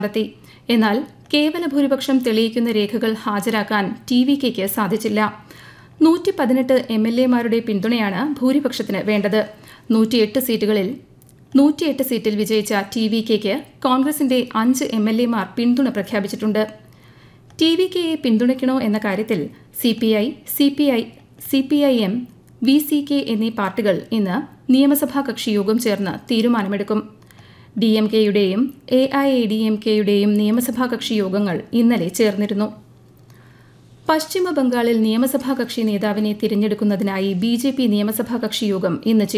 നടത്തി എന്നാൽ കേവല ഭൂരിപക്ഷം തെളിയിക്കുന്ന രേഖകൾ ഹാജരാക്കാൻ ടി വി കെക്ക് സാധിച്ചില്ല നൂറ്റി പതിനെട്ട് എം എൽ എമാരുടെ പിന്തുണയാണ് ഭൂരിപക്ഷത്തിന് വേണ്ടത് നൂറ്റിയെട്ട് സീറ്റുകളിൽ നൂറ്റിയെട്ട് സീറ്റിൽ വിജയിച്ച ടി വി കെക്ക് കോൺഗ്രസിന്റെ അഞ്ച് എം എൽ എമാർ പിന്തുണ പ്രഖ്യാപിച്ചിട്ടുണ്ട് ടി വി കെയെ പിന്തുണയ്ക്കണോ എന്ന കാര്യത്തിൽ C P I C P I C P I M V C K എന്നീ പാർട്ടികൾ ഇന്ന് നിയമസഭാ കക്ഷി യോഗം ചേർന്ന് തീരുമാനമെടുക്കും ഡി എം കെയുടെയും A I A D M കെയുടെയും നിയമസഭാ കക്ഷി യോഗങ്ങൾ ഇന്നലെ ചേർന്നിരുന്നു പശ്ചിമ ബംഗാളിൽ നിയമസഭാ കക്ഷി നേതാവിനെ തിരഞ്ഞെടുക്കുന്നതിനായി ബി ജെ പി നിയമസഭാ കക്ഷി യോഗം ഇന്ന് ചേരും